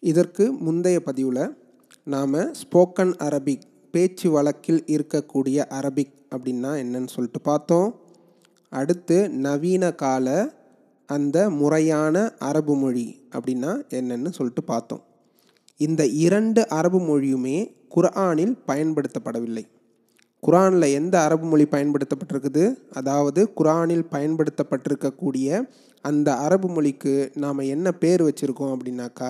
இதற்கு முந்தைய பதிவில் நாம் ஸ்போக்கன் அரபிக் பேச்சு வழக்கில் இருக்கக்கூடிய அரபிக் அப்படின்னா என்னன்னு சொல்லிட்டு பார்த்தோம் அடுத்து நவீன கால அந்த முறையான அரபு மொழி அப்படின்னா என்னன்னு சொல்லிட்டு பார்த்தோம் இந்த இரண்டு அரபு மொழியுமே குர்ஆனில் பயன்படுத்தப்படவில்லை குர்ஆனில் எந்த அரபு மொழி பயன்படுத்தப்பட்டிருக்குது அதாவது குர்ஆனில் பயன்படுத்தப்பட்டிருக்கக்கூடிய அந்த அரபு மொழிக்கு நாம் என்ன பேர் வச்சுருக்கோம் அப்படின்னாக்கா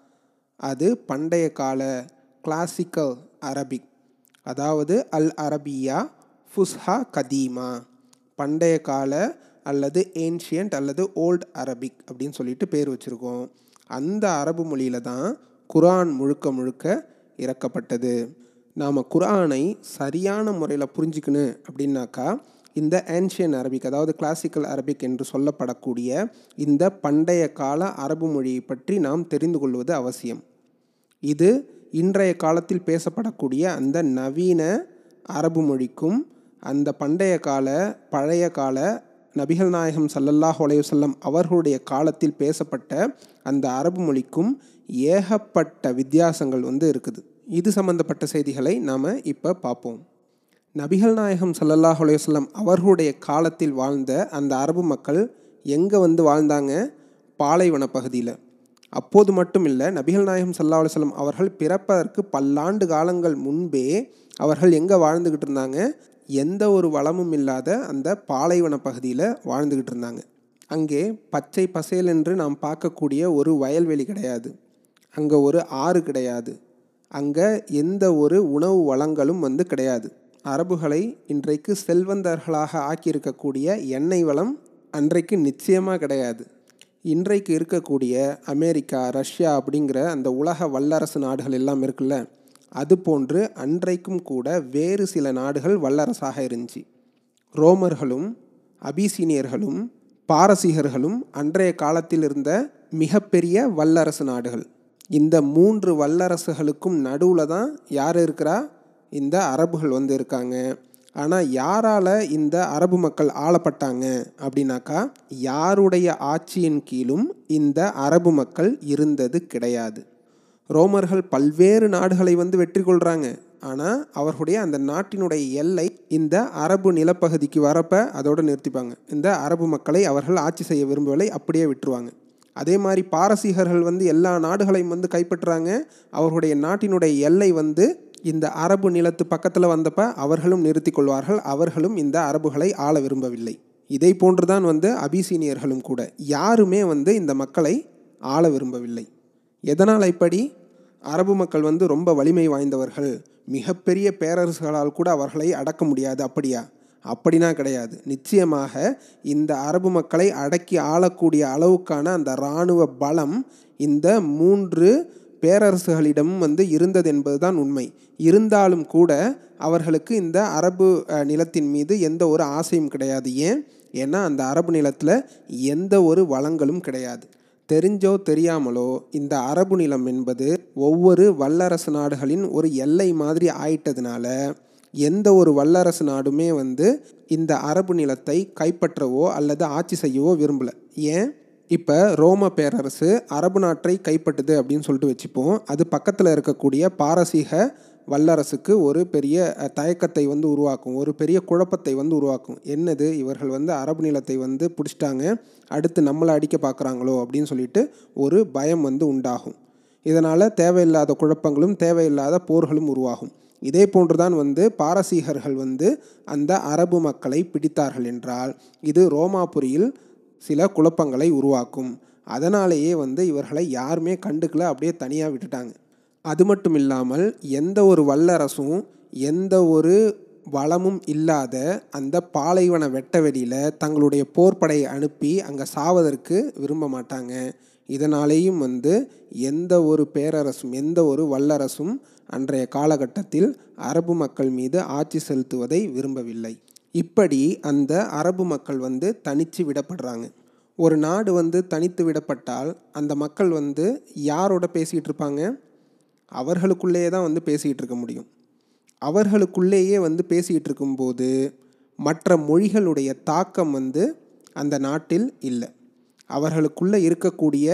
அது பண்டைய கால கிளாசிக்கல் அரபிக் அதாவது அல் அரபியா ஃபுஸ்ஹா கதீமா பண்டைய கால அல்லது ஏன்ஷியன்ட் அல்லது ஓல்ட் அரபிக் அப்படின்னு சொல்லிட்டு பேர் வச்சுருக்கோம் அந்த அரபு மொழியில் தான் குர்ஆன் முழுக்க முழுக்க இறக்கப்பட்டது நாம் குர்ஆனை சரியான முறையில் புரிஞ்சுக்கணும் அப்படின்னாக்கா இந்த ஏன்ஷியன் அரபிக் அதாவது கிளாசிக்கல் அரபிக் என்று சொல்லப்படக்கூடிய இந்த பண்டைய கால அரபு மொழியை பற்றி நாம் தெரிந்து கொள்வது அவசியம் இது இன்றைய காலத்தில் பேசப்படக்கூடிய அந்த நவீன அரபு மொழிக்கும் அந்த பண்டைய கால பழைய கால நபிகள் நாயகம் சல்லல்லாஹ் அலையுசல்லம் அவர்களுடைய காலத்தில் பேசப்பட்ட அந்த அரபு மொழிக்கும் ஏகப்பட்ட வித்தியாசங்கள் வந்து இருக்குது இது சம்பந்தப்பட்ட செய்திகளை நாம் இப்போ பார்ப்போம் நபிகள் நாயகம் சல்லல்லாஹ் அலையுசல்லம் அவர்களுடைய காலத்தில் வாழ்ந்த அந்த அரபு மக்கள் எங்கே வந்து வாழ்ந்தாங்க பாலைவன பகுதியில் அப்போது மட்டும் இல்லை நபிகள் நாயகம் சல்லா அலுவலம் அவர்கள் பிறப்பதற்கு பல்லாண்டு காலங்கள் முன்பே அவர்கள் எங்கே வாழ்ந்துக்கிட்டு இருந்தாங்க எந்த ஒரு வளமும் இல்லாத அந்த பாலைவன பகுதியில் வாழ்ந்துக்கிட்டு இருந்தாங்க அங்கே பச்சை பசேல் என்று நாம் பார்க்கக்கூடிய ஒரு வயல்வெளி கிடையாது அங்கே ஒரு ஆறு கிடையாது அங்கே எந்த ஒரு உணவு வளங்களும் வந்து கிடையாது அரபுகளை இன்றைக்கு செல்வந்தர்களாக ஆக்கியிருக்கக்கூடிய எண்ணெய் வளம் அன்றைக்கு நிச்சயமாக கிடையாது இன்றைக்கு இருக்கக்கூடிய அமெரிக்கா ரஷ்யா அப்படிங்கிற அந்த உலக வல்லரசு நாடுகள் எல்லாம் இருக்குல்ல அது போன்று அன்றைக்கும் கூட வேறு சில நாடுகள் வல்லரசாக இருந்துச்சு ரோமர்களும் அபிசீனியர்களும் பாரசீகர்களும் அன்றைய காலத்தில் இருந்த மிகப்பெரிய வல்லரசு நாடுகள் இந்த மூன்று வல்லரசுகளுக்கும் நடுவில் தான் யார் இருக்கிறா இந்த அரபுகள் வந்து இருக்காங்க ஆனால் யாரால் இந்த அரபு மக்கள் ஆளப்பட்டாங்க அப்படின்னாக்கா யாருடைய ஆட்சியின் கீழும் இந்த அரபு மக்கள் இருந்தது கிடையாது ரோமர்கள் பல்வேறு நாடுகளை வந்து வெற்றி கொள்கிறாங்க ஆனால் அவர்களுடைய அந்த நாட்டினுடைய எல்லை இந்த அரபு நிலப்பகுதிக்கு வரப்ப அதோடு நிறுத்திப்பாங்க இந்த அரபு மக்களை அவர்கள் ஆட்சி செய்ய விரும்பவில்லை அப்படியே விட்டுருவாங்க அதே மாதிரி பாரசீகர்கள் வந்து எல்லா நாடுகளையும் வந்து கைப்பற்றுறாங்க அவர்களுடைய நாட்டினுடைய எல்லை வந்து இந்த அரபு நிலத்து பக்கத்தில் வந்தப்ப அவர்களும் நிறுத்தி கொள்வார்கள் அவர்களும் இந்த அரபுகளை ஆள விரும்பவில்லை இதை போன்றுதான் வந்து அபிசீனியர்களும் கூட யாருமே வந்து இந்த மக்களை ஆள விரும்பவில்லை எதனால் இப்படி அரபு மக்கள் வந்து ரொம்ப வலிமை வாய்ந்தவர்கள் மிகப்பெரிய பேரரசுகளால் கூட அவர்களை அடக்க முடியாது அப்படியா அப்படின்னா கிடையாது நிச்சயமாக இந்த அரபு மக்களை அடக்கி ஆளக்கூடிய அளவுக்கான அந்த இராணுவ பலம் இந்த மூன்று பேரரசுகளிடம் வந்து இருந்தது என்பதுதான் உண்மை இருந்தாலும் கூட அவர்களுக்கு இந்த அரபு நிலத்தின் மீது எந்த ஒரு ஆசையும் கிடையாது ஏன் ஏன்னா அந்த அரபு நிலத்தில் எந்த ஒரு வளங்களும் கிடையாது தெரிஞ்சோ தெரியாமலோ இந்த அரபு நிலம் என்பது ஒவ்வொரு வல்லரசு நாடுகளின் ஒரு எல்லை மாதிரி ஆயிட்டதுனால எந்த ஒரு வல்லரசு நாடுமே வந்து இந்த அரபு நிலத்தை கைப்பற்றவோ அல்லது ஆட்சி செய்யவோ விரும்பலை ஏன் இப்போ ரோம பேரரசு அரபு நாட்டை கைப்பற்றுது அப்படின்னு சொல்லிட்டு வச்சுப்போம் அது பக்கத்தில் இருக்கக்கூடிய பாரசீக வல்லரசுக்கு ஒரு பெரிய தயக்கத்தை வந்து உருவாக்கும் ஒரு பெரிய குழப்பத்தை வந்து உருவாக்கும் என்னது இவர்கள் வந்து அரபு நிலத்தை வந்து பிடிச்சிட்டாங்க அடுத்து நம்மளை அடிக்க பார்க்குறாங்களோ அப்படின்னு சொல்லிட்டு ஒரு பயம் வந்து உண்டாகும் இதனால் தேவையில்லாத குழப்பங்களும் தேவையில்லாத போர்களும் உருவாகும் இதே போன்றுதான் வந்து பாரசீகர்கள் வந்து அந்த அரபு மக்களை பிடித்தார்கள் என்றால் இது ரோமாபுரியில் சில குழப்பங்களை உருவாக்கும் அதனாலேயே வந்து இவர்களை யாருமே கண்டுக்கல அப்படியே தனியாக விட்டுட்டாங்க அது மட்டும் இல்லாமல் எந்த ஒரு வல்லரசும் எந்த ஒரு வளமும் இல்லாத அந்த பாலைவன வெட்ட வெளியில் தங்களுடைய போர்ப்படையை அனுப்பி அங்கே சாவதற்கு விரும்ப மாட்டாங்க இதனாலேயும் வந்து எந்த ஒரு பேரரசும் எந்த ஒரு வல்லரசும் அன்றைய காலகட்டத்தில் அரபு மக்கள் மீது ஆட்சி செலுத்துவதை விரும்பவில்லை இப்படி அந்த அரபு மக்கள் வந்து தனித்து விடப்படுறாங்க ஒரு நாடு வந்து தனித்து விடப்பட்டால் அந்த மக்கள் வந்து யாரோட பேசிகிட்டு இருப்பாங்க அவர்களுக்குள்ளேயே தான் வந்து பேசிக்கிட்டு இருக்க முடியும் அவர்களுக்குள்ளேயே வந்து பேசிக்கிட்டு இருக்கும்போது மற்ற மொழிகளுடைய தாக்கம் வந்து அந்த நாட்டில் இல்லை அவர்களுக்குள்ளே இருக்கக்கூடிய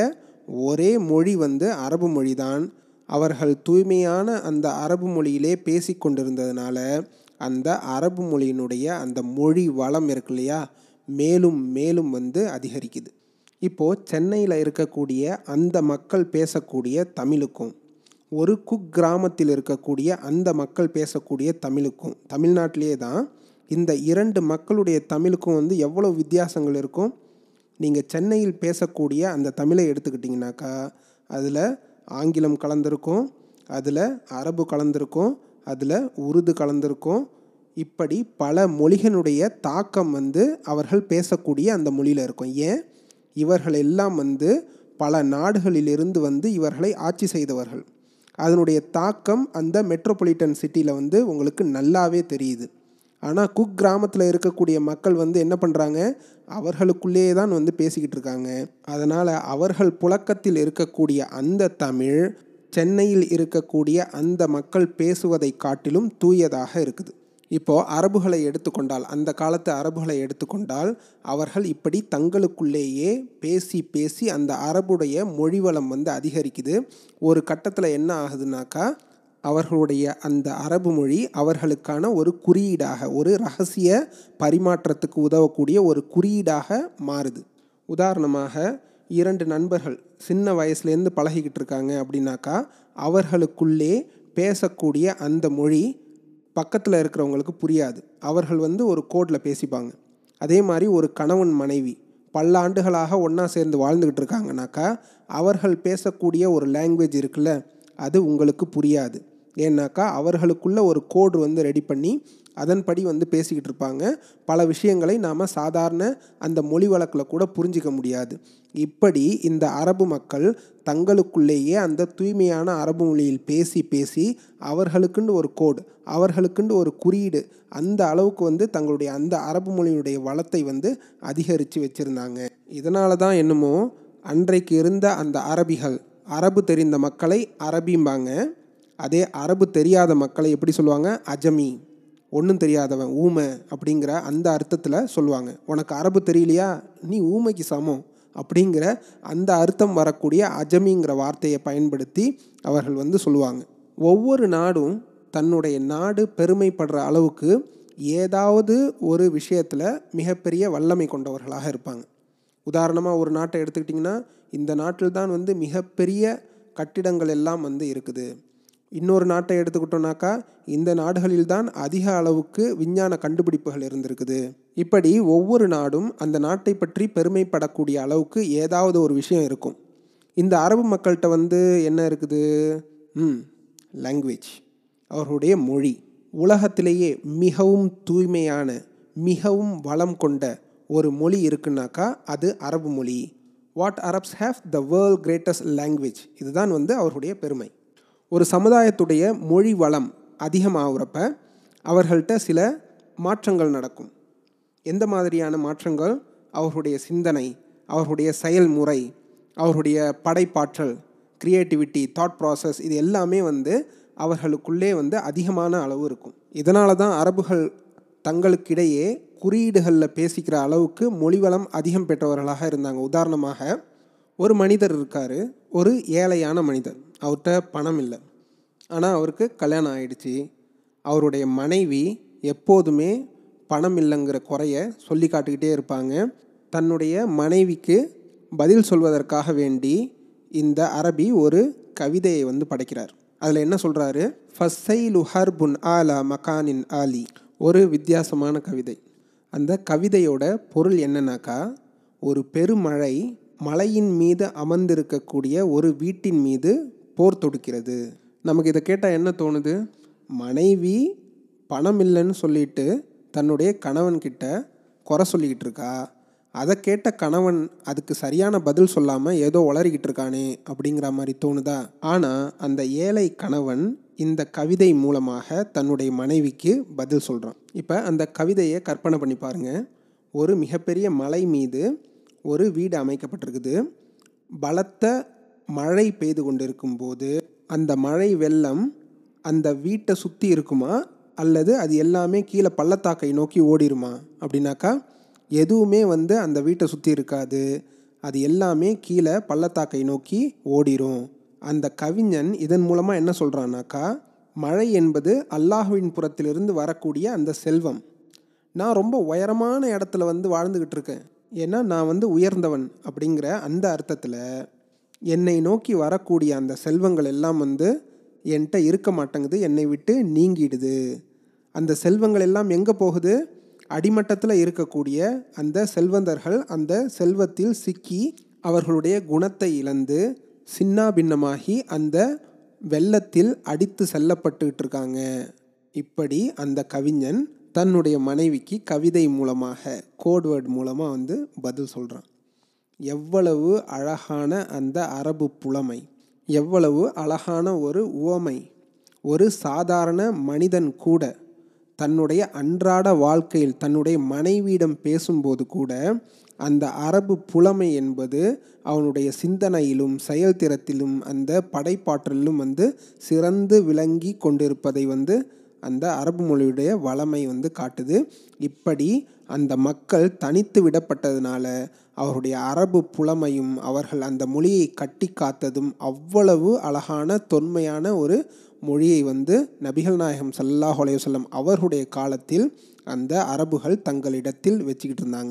ஒரே மொழி வந்து அரபு மொழி தான் அவர்கள் தூய்மையான அந்த அரபு மொழியிலே பேசி கொண்டிருந்ததுனால அந்த அரபு மொழியினுடைய அந்த மொழி வளம் இருக்கு இல்லையா மேலும் மேலும் வந்து அதிகரிக்குது இப்போது சென்னையில் இருக்கக்கூடிய அந்த மக்கள் பேசக்கூடிய தமிழுக்கும் ஒரு குக் கிராமத்தில் இருக்கக்கூடிய அந்த மக்கள் பேசக்கூடிய தமிழுக்கும் தமிழ்நாட்டிலே தான் இந்த இரண்டு மக்களுடைய தமிழுக்கும் வந்து எவ்வளோ வித்தியாசங்கள் இருக்கும் நீங்கள் சென்னையில் பேசக்கூடிய அந்த தமிழை எடுத்துக்கிட்டிங்கனாக்கா அதில் ஆங்கிலம் கலந்திருக்கும் அதில் அரபு கலந்திருக்கும் அதில் உருது கலந்திருக்கும் இப்படி பல மொழிகளுடைய தாக்கம் வந்து அவர்கள் பேசக்கூடிய அந்த மொழியில் இருக்கும் ஏன் இவர்கள் எல்லாம் வந்து பல நாடுகளிலிருந்து வந்து இவர்களை ஆட்சி செய்தவர்கள் அதனுடைய தாக்கம் அந்த மெட்ரோபாலிட்டன் சிட்டியில் வந்து உங்களுக்கு நல்லாவே தெரியுது ஆனால் குக் கிராமத்தில் இருக்கக்கூடிய மக்கள் வந்து என்ன பண்ணுறாங்க அவர்களுக்குள்ளேயே தான் வந்து பேசிக்கிட்டு இருக்காங்க அதனால் அவர்கள் புழக்கத்தில் இருக்கக்கூடிய அந்த தமிழ் சென்னையில் இருக்கக்கூடிய அந்த மக்கள் பேசுவதை காட்டிலும் தூயதாக இருக்குது இப்போது அரபுகளை எடுத்துக்கொண்டால் அந்த காலத்து அரபுகளை எடுத்துக்கொண்டால் அவர்கள் இப்படி தங்களுக்குள்ளேயே பேசி பேசி அந்த அரபுடைய மொழி வளம் வந்து அதிகரிக்குது ஒரு கட்டத்தில் என்ன ஆகுதுனாக்கா அவர்களுடைய அந்த அரபு மொழி அவர்களுக்கான ஒரு குறியீடாக ஒரு ரகசிய பரிமாற்றத்துக்கு உதவக்கூடிய ஒரு குறியீடாக மாறுது உதாரணமாக இரண்டு நண்பர்கள் சின்ன வயசுலேருந்து பழகிக்கிட்டு இருக்காங்க அப்படின்னாக்கா அவர்களுக்குள்ளே பேசக்கூடிய அந்த மொழி பக்கத்தில் இருக்கிறவங்களுக்கு புரியாது அவர்கள் வந்து ஒரு கோடில் பேசிப்பாங்க அதே மாதிரி ஒரு கணவன் மனைவி பல ஆண்டுகளாக ஒன்றா சேர்ந்து வாழ்ந்துக்கிட்டு இருக்காங்கனாக்கா அவர்கள் பேசக்கூடிய ஒரு லாங்குவேஜ் இருக்குல்ல அது உங்களுக்கு புரியாது ஏன்னாக்கா அவர்களுக்குள்ள ஒரு கோடு வந்து ரெடி பண்ணி அதன்படி வந்து பேசிக்கிட்டு இருப்பாங்க பல விஷயங்களை நாம் சாதாரண அந்த மொழி வழக்கில் கூட புரிஞ்சிக்க முடியாது இப்படி இந்த அரபு மக்கள் தங்களுக்குள்ளேயே அந்த தூய்மையான அரபு மொழியில் பேசி பேசி அவர்களுக்குன்னு ஒரு கோடு அவர்களுக்குன்னு ஒரு குறியீடு அந்த அளவுக்கு வந்து தங்களுடைய அந்த அரபு மொழியினுடைய வளத்தை வந்து அதிகரித்து வச்சுருந்தாங்க இதனால தான் என்னமோ அன்றைக்கு இருந்த அந்த அரபிகள் அரபு தெரிந்த மக்களை அரபிம்பாங்க அதே அரபு தெரியாத மக்களை எப்படி சொல்லுவாங்க அஜமி ஒன்றும் தெரியாதவன் ஊமை அப்படிங்கிற அந்த அர்த்தத்தில் சொல்லுவாங்க உனக்கு அரபு தெரியலையா நீ ஊமைக்கு சமம் அப்படிங்கிற அந்த அர்த்தம் வரக்கூடிய அஜமிங்கிற வார்த்தையை பயன்படுத்தி அவர்கள் வந்து சொல்லுவாங்க ஒவ்வொரு நாடும் தன்னுடைய நாடு பெருமைப்படுற அளவுக்கு ஏதாவது ஒரு விஷயத்தில் மிகப்பெரிய வல்லமை கொண்டவர்களாக இருப்பாங்க உதாரணமாக ஒரு நாட்டை எடுத்துக்கிட்டிங்கன்னா இந்த நாட்டில் தான் வந்து மிகப்பெரிய கட்டிடங்கள் எல்லாம் வந்து இருக்குது இன்னொரு நாட்டை எடுத்துக்கிட்டோம்னாக்கா இந்த நாடுகளில் தான் அதிக அளவுக்கு விஞ்ஞான கண்டுபிடிப்புகள் இருந்திருக்குது இப்படி ஒவ்வொரு நாடும் அந்த நாட்டை பற்றி பெருமைப்படக்கூடிய அளவுக்கு ஏதாவது ஒரு விஷயம் இருக்கும் இந்த அரபு மக்கள்கிட்ட வந்து என்ன இருக்குது ம் லாங்குவேஜ் அவர்களுடைய மொழி உலகத்திலேயே மிகவும் தூய்மையான மிகவும் வளம் கொண்ட ஒரு மொழி இருக்குன்னாக்கா அது அரபு மொழி what Arabs have the world greatest language இதுதான் வந்து அவர்களுடைய பெருமை ஒரு சமுதாயத்துடைய மொழி வளம் அதிகமாகிறப்ப அவர்கள்ட்ட சில மாற்றங்கள் நடக்கும் எந்த மாதிரியான மாற்றங்கள் அவர்களுடைய சிந்தனை அவர்களுடைய செயல்முறை அவர்களுடைய படைப்பாற்றல் க்ரியேட்டிவிட்டி தாட் ப்ராசஸ் இது எல்லாமே வந்து அவர்களுக்குள்ளே வந்து அதிகமான அளவு இருக்கும் இதனால தான் அரபுகள் தங்களுக்கிடையே குறியீடுகளில் பேசிக்கிற அளவுக்கு மொழிவளம் அதிகம் பெற்றவர்களாக இருந்தாங்க உதாரணமாக ஒரு மனிதர் இருக்கார் ஒரு ஏழையான மனிதர் அவர்கிட்ட பணம் இல்லை ஆனால் அவருக்கு கல்யாணம் ஆயிடுச்சு அவருடைய மனைவி எப்போதுமே பணம் இல்லைங்கிற குறைய சொல்லி காட்டிக்கிட்டே இருப்பாங்க தன்னுடைய மனைவிக்கு பதில் சொல்வதற்காக வேண்டி இந்த அரபி ஒரு கவிதையை வந்து படைக்கிறார் அதில் என்ன சொல்கிறாரு ஃபஸ்ஸைலு ஹர்புன் ஆலா மகானின் ஆலி ஒரு வித்தியாசமான கவிதை அந்த கவிதையோட பொருள் என்னன்னாக்கா ஒரு பெருமழை மலையின் மீது அமர்ந்திருக்கக்கூடிய ஒரு வீட்டின் மீது போர் தொடுக்கிறது நமக்கு இதை கேட்டால் என்ன தோணுது மனைவி பணம் இல்லைன்னு சொல்லிட்டு தன்னுடைய கணவன்கிட்ட குறை சொல்லிக்கிட்டு இருக்கா அதை கேட்ட கணவன் அதுக்கு சரியான பதில் சொல்லாமல் ஏதோ உளறிக்கிட்டு இருக்கானே அப்படிங்கிற மாதிரி தோணுதா ஆனால் அந்த ஏழை கணவன் இந்த கவிதை மூலமாக தன்னுடைய மனைவிக்கு பதில் சொல்கிறான் இப்போ அந்த கவிதையை கற்பனை பண்ணி பாருங்கள் ஒரு மிகப்பெரிய மலை மீது ஒரு வீடு அமைக்கப்பட்டிருக்குது பலத்த மழை பெய்து கொண்டிருக்கும் போது அந்த மழை வெள்ளம் அந்த வீட்டை சுற்றி இருக்குமா அல்லது அது எல்லாமே கீழே பள்ளத்தாக்கை நோக்கி ஓடிருமா அப்படின்னாக்கா எதுவுமே வந்து அந்த வீட்டை சுற்றி இருக்காது அது எல்லாமே கீழே பள்ளத்தாக்கை நோக்கி ஓடிரும் அந்த கவிஞன் இதன் மூலமாக என்ன சொல்கிறான்னாக்கா மழை என்பது அல்லாஹுவின் புறத்திலிருந்து வரக்கூடிய அந்த செல்வம் நான் ரொம்ப உயரமான இடத்துல வந்து வாழ்ந்துக்கிட்டு இருக்கேன் ஏன்னா நான் வந்து உயர்ந்தவன் அப்படிங்கிற அந்த அர்த்தத்தில் என்னை நோக்கி வரக்கூடிய அந்த செல்வங்கள் எல்லாம் வந்து என்கிட்ட இருக்க மாட்டேங்குது என்னை விட்டு நீங்கிடுது அந்த செல்வங்கள் எல்லாம் எங்கே போகுது அடிமட்டத்தில் இருக்கக்கூடிய அந்த செல்வந்தர்கள் அந்த செல்வத்தில் சிக்கி அவர்களுடைய குணத்தை இழந்து சின்னா பின்னமாகி அந்த வெள்ளத்தில் அடித்து செல்லப்பட்டுக்கிட்டு இருக்காங்க இப்படி அந்த கவிஞன் தன்னுடைய மனைவிக்கு கவிதை மூலமாக கோட்வேர்ட் மூலமாக வந்து பதில் சொல்கிறான் எவ்வளவு அழகான அந்த அரபு புலமை எவ்வளவு அழகான ஒரு உவமை ஒரு சாதாரண மனிதன் கூட தன்னுடைய அன்றாட வாழ்க்கையில் தன்னுடைய மனைவியிடம் பேசும்போது கூட அந்த அரபு புலமை என்பது அவனுடைய சிந்தனையிலும் செயல்திறத்திலும் அந்த படைப்பாற்றலிலும் வந்து சிறந்து விளங்கி கொண்டிருப்பதை வந்து அந்த அரபு மொழியுடைய வளமை வந்து காட்டுது இப்படி அந்த மக்கள் தனித்து விடப்பட்டதுனால அவருடைய அரபு புலமையும் அவர்கள் அந்த மொழியை கட்டி காத்ததும் அவ்வளவு அழகான தொன்மையான ஒரு மொழியை வந்து நபிகள் நாயகம் சல்லாஹ் அலையுசல்லம் அவர்களுடைய காலத்தில் அந்த அரபுகள் தங்களிடத்தில் வச்சுக்கிட்டு இருந்தாங்க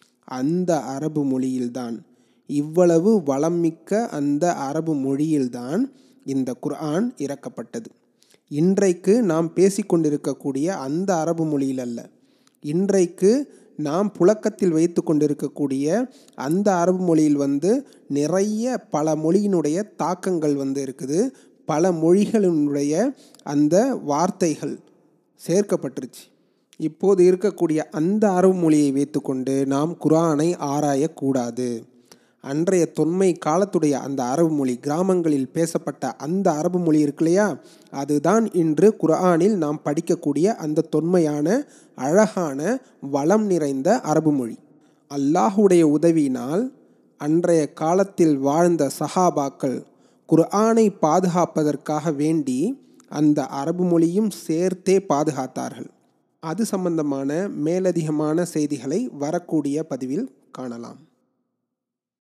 அந்த அரபு மொழியில்தான் இவ்வளவு வளமிக்க அந்த அரபு மொழியில்தான் இந்த குர்ஆன் இறக்கப்பட்டது இன்றைக்கு நாம் பேசிக்கொண்டிருக்கக்கூடிய அந்த அரபு மொழியில் அல்ல இன்றைக்கு நாம் புழக்கத்தில் வைத்து கொண்டிருக்கக்கூடிய அந்த அரபு மொழியில் வந்து நிறைய பல மொழியினுடைய தாக்கங்கள் வந்து இருக்குது பல மொழிகளினுடைய அந்த வார்த்தைகள் சேர்க்கப்பட்டுருச்சு இப்போது இருக்கக்கூடிய அந்த அரபு மொழியை வைத்துக்கொண்டு நாம் குரானை ஆராயக்கூடாது அன்றைய தொன்மை காலத்துடைய அந்த அரபு மொழி கிராமங்களில் பேசப்பட்ட அந்த அரபு மொழி இருக்கு இல்லையா அதுதான் இன்று குரானில் நாம் படிக்கக்கூடிய அந்த தொன்மையான அழகான வளம் நிறைந்த அரபு மொழி அல்லாஹுடைய உதவியினால் அன்றைய காலத்தில் வாழ்ந்த சஹாபாக்கள் குர்ஆனை பாதுகாப்பதற்காக வேண்டி அந்த அரபு மொழியும் சேர்த்தே பாதுகாத்தார்கள் அது சம்பந்தமான மேலதிகமான செய்திகளை வரக்கூடிய பதிவில் காணலாம்